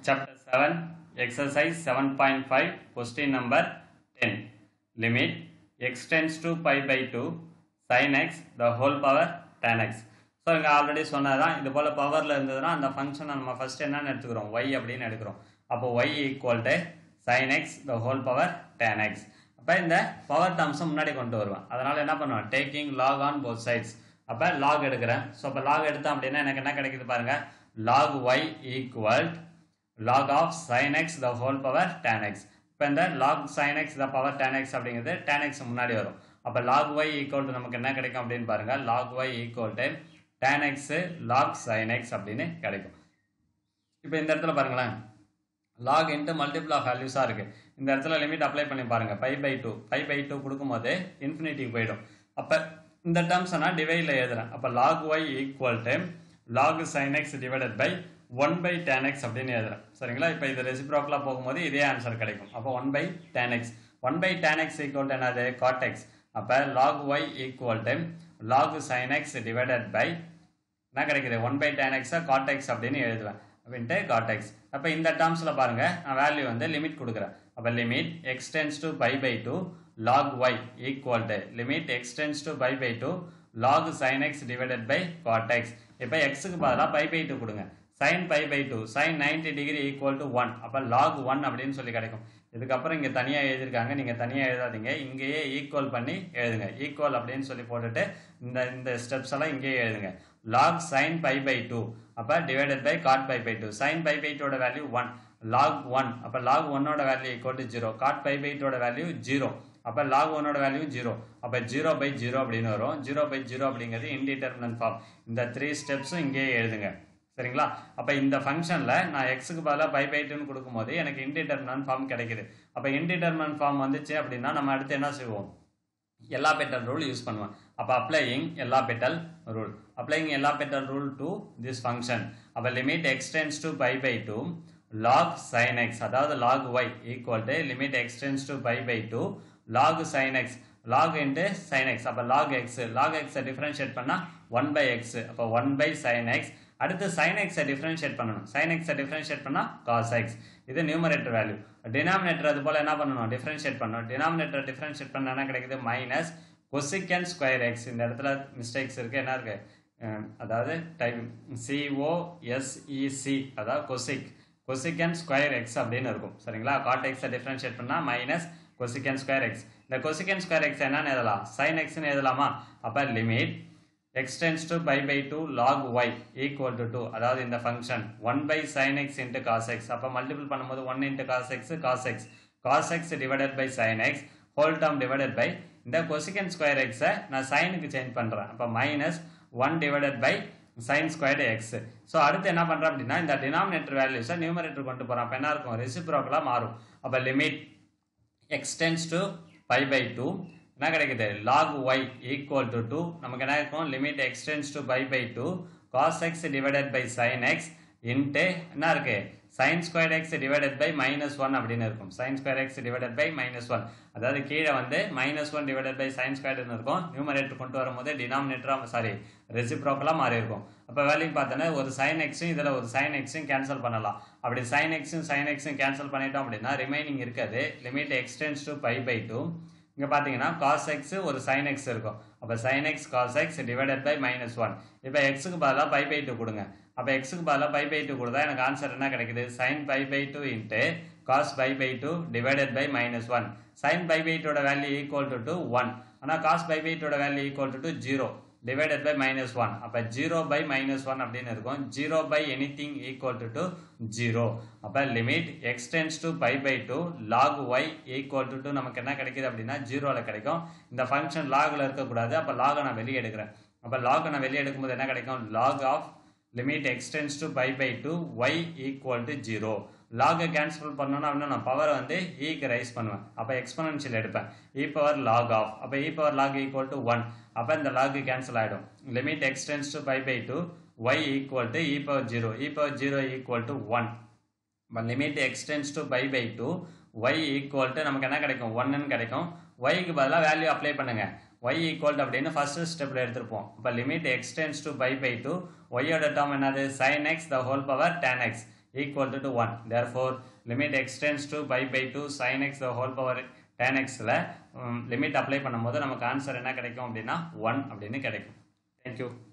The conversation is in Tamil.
Chapter 7, Exercise 7.5, Question number 10. Limit x tends to pi by 2 sin x the whole power tan x. So இங்கே ஆல்ரெடி சொன்னதான் இது போல் பவரில் இருந்ததுன்னா அந்த ஃபங்க்ஷனை நம்ம ஃபஸ்ட் என்னன்னு எடுத்துக்கிறோம் y அப்படின்னு எடுக்கிறோம் அப்போ y equal to sine x the whole power tan x அப்போ இந்த பவர் டேர்ம்ஸை முன்னாடி கொண்டு வருவேன் அதனால் என்ன பண்ணுவேன் taking log on both sides அப்போ லாக் எடுக்கிறேன் ஸோ அப்போ லாக் எடுத்தேன் அப்படின்னா எனக்கு என்ன கிடைக்குது பாருங்க log y equal log of sin x the whole power tan x இப்போ இந்த log sin x the power tan x அப்படிங்கிறது tan x முன்னாடி வரும் அப்போ log y equal to நமக்கு என்ன கிடைக்கும் அப்படின்னு பாருங்க log y equal to tan x log sin x அப்படின்னு கிடைக்கும் இப்போ இந்த இடத்துல பாருங்களேன் log into multiple of values-ஆ இருக்கு இந்த இடத்துல லிமிட் அப்ளை பண்ணி பாருங்க pi by two pi by two கொடுக்கும்போது இன்ஃபினிட்டிக்கு போயிடும் அப்போ இந்த டேர்ம்ஸை நான் டிவைடில் எழுதுறேன் அப்போ log y equal to log sin x divided by one by tan x அப்படின்னு எழுதுறேன் சரிங்களா இப்போ இது ரெசிப்ரோக்கலாக போகும்போது இதே ஆன்சர் கிடைக்கும் அப்போ one by tan x one by tan x equal to என்னது காட் எக்ஸ் அப்போ log y equal to log sine x divided by என்ன கிடைக்குது ஒன் பை டேன் எக்ஸை காட் எக்ஸ் அப்படின்னு எழுதுவேன் அப்படின்ட்டு காட் எக்ஸ் அப்போ இந்த டேர்ம்ஸில் பாருங்க நான் வேல்யூ வந்து லிமிட் கொடுக்குறேன் அப்போ limit extends to pi by two log y equal to limit extends to pi by two log sine x divided by cot x இப்போ எக்ஸுக்கு பதிலாக பை பை டூ கொடுங்க sine pi by two sine ninety degree equal to one அப்போ லாக் ஒன் அப்படின்னு சொல்லி கிடைக்கும் இதுக்கப்புறம் இங்கே தனியாக எழுதியிருக்காங்க நீங்கள் தனியாக எழுதாதீங்க இங்கேயே ஈக்குவல் பண்ணி எழுதுங்க ஈக்குவல் அப்படின்னு சொல்லி போட்டுட்டு இந்த இந்த ஸ்டெப்ஸ் எல்லாம் இங்கேயே எழுதுங்க log sine pi by two அப்போ divided by cot pi by two sine pi by டூட வேல்யூ ஒன் லாக் ஒன் அப்போ லாக் ஒன்னோட value equal to zero cot pi by டூட வேல்யூ ஜீரோ அப்போ லாக் ஒன்னோட வேல்யூ ஜீரோ அப்போ ஜீரோ பை ஜீரோ அப்படின்னு வரும் ஜீரோ பை ஜீரோ அப்படிங்கிறது இன்டிடெர்மினன்ட் ஃபார்ம் இந்த த்ரீ ஸ்டெப்ஸும் இங்கேயே எழுதுங்க சரிங்களா அப்போ இந்த ஃபங்க்ஷனில் நான் எக்ஸுக்கு பதிலாக பை பை டூன்னு கொடுக்கும்போது எனக்கு இன்டிடெர்மினன்ட் ஃபார்ம் கிடைக்குது அப்போ இன்டிடெர்மினன்ட் ஃபார்ம் வந்துச்சு அப்படின்னா நம்ம அடுத்து என்ன செய்வோம் எல்லா பெட்டல் ரூல் யூஸ் பண்ணுவேன் அப்போ applying L'Hopital rule applying L'Hopital rule to this function அப்போ limit extends to pi by two log sine x அதாவது log y equal to limit extends to pi by two log sine x log into sine x அப்போ லாக் எக்ஸ் லாக் எக்ஸை டிஃப்ரென்ஷியேட் பண்ணால் ஒன் பை எக்ஸ் அப்போ ஒன் பை சைன் எக்ஸ் அடுத்து சைன் எக்ஸை டிஃப்ரென்ஷியேட் பண்ணணும் சைன் எக்ஸை டிஃப்ரென்ஷியேட் பண்ணால் காஸ் எக்ஸ் இது நியூமரேட்டர் வேல்யூ டினாமினேட்டர் அது போல் என்ன பண்ணணும் டிஃப்ரென்ஷியேட் பண்ணணும் டினாமினேட்டர் டிஃப்ரென்ஷியேட் பண்ண என்ன கிடைக்குது மைனஸ் கொசிக்கன் ஸ்கொயர் எக்ஸ் இந்த இடத்துல மிஸ்டேக்ஸ் இருக்கு என்ன இருக்கு அதாவது டைப் சிஓஎஸ்இசி அதாவது கொசிக் கொசிக்கன் ஸ்கொயர் எக்ஸ் அப்படின்னு இருக்கும் சரிங்களா காட் எக்ஸை டிஃப்ரென்ஷியேட் பண்ணால் மைனஸ் கொசிக்கன் ஸ்கொயர் எக்ஸ் இந்த கொசிக்கன் ஸ்கொயர் எக்ஸ் என்னன்னு எழுதலாம் சைன் எக்ஸ்னு எழுதலாமா அப்போ limit extends to pi by 2 log y equal to 2 அதாவது இந்த function 1 by sin x into cos x அப்போ மல்டிபிள் பண்ணும்போது 1 into cos x cos x cos x divided by sin x whole term divided by இந்த cosecant square x நான் சைனுக்கு சேஞ்ச் பண்ணுறேன் அப்போ minus one divided by sine squared x so அடுத்து என்ன பண்ணுறேன் அப்படின்னா இந்த டினாமினேட்டர் வேல்யூஸை நியூமரேட்டர் கொண்டு போகிறோம் அப்போ என்ன இருக்கும் ரெசிப்ரோக்கலாக மாறும் அப்போ limit extends to pi by two என்ன கிடைக்குது log y equal to to நமக்கு என்ன இருக்கும் limit extends to pi by two cos x divided by sine x into என்ன இருக்கு sine square x divided by minus one அப்படின்னு இருக்கும் sine square x divided by minus one அதாவது கீழே வந்து minus one divided by sine ஸ்கொயர்னு இருக்கும் நியூமரேட்டர் கொண்டு வரும்போது டினாமினேட்டராக சாரி ரெசிப்ரோக்கலாக மாறி இருக்கும் அப்போ வேல்யூ பார்த்தோன்னா ஒரு சைன் எக்ஸும் இதில் ஒரு சைன் எக்ஸும் கேன்சல் பண்ணலாம் அப்படி சைன் எக்ஸும் சைன் எக்ஸும் கேன்சல் பண்ணிட்டோம் அப்படின்னா ரிமைனிங் இருக்காது limit extends to pi by two இங்கே பார்த்தீங்கன்னா காஸ் எக்ஸ் ஒரு சைன் எக்ஸ் இருக்கும் அப்போ sine x cos x divided by minus one இப்போ எக்ஸுக்கு பதிலாக பை பை டூ கொடுங்க அப்போ எக்ஸுக்கு பதிலாக பை பை டூ கொடுத்தா எனக்கு ஆன்சர் என்ன கிடைக்குது sine pi by two into cos pi by two divided by minus one sine pi by டூட value equal to to one ஆனால் காஸ் பை பை டூட value equal to to zero divided by minus one அப்போ ஜீரோ பை மைனஸ் ஒன் அப்படின்னு இருக்கும் zero by anything equal to to zero அப்போ limit extends to pi by two log y equal to to நமக்கு என்ன கிடைக்குது அப்படின்னா ஜீரோவில் கிடைக்கும் இந்த ஃபங்க்ஷன் லாகில் இருக்கக்கூடாது அப்போ லாகை நான் வெளியே எடுக்கிறேன் அப்போ லாகை நான் வெளியே எடுக்கும்போது என்ன கிடைக்கும் log of limit extends to pi by two y equal to zero லாகை கேன்சல் பண்ணணும் அப்படின்னா நான் பவர் வந்து ஈக்கு ரைஸ் பண்ணுவேன் அப்போ எக்ஸ்பனன்ஷியல் எடுப்பேன் இ பவர் லாக் ஆஃப் அப்போ e power log equal to one அப்போ இந்த லாக் கேன்சல் ஆகிடும் limit extends to pi by two y equal to e power zero e power zero equal to one limit extends to pi by two y equal to நமக்கு என்ன கிடைக்கும் ஒன்னு கிடைக்கும் ஒய்க்கு பதிலாக வேல்யூ அப்ளை பண்ணுங்க ஒய் ஈக்குவல் அப்படின்னு ஃபர்ஸ்ட் ஸ்டெப்பில் எடுத்திருப்போம் இப்போ limit extends to pi by two ஒய்யோட டேர்ம் என்னது sine x the whole power tan x equal to one therefore limit extends to pi by two sine x the whole power tan எக்ஸில் லிமிட் அப்ளை பண்ணும்போது நமக்கு ஆன்சர் என்ன கிடைக்கும் அப்படின்னா ஒன் அப்படின்னு கிடைக்கும் தேங்க்யூ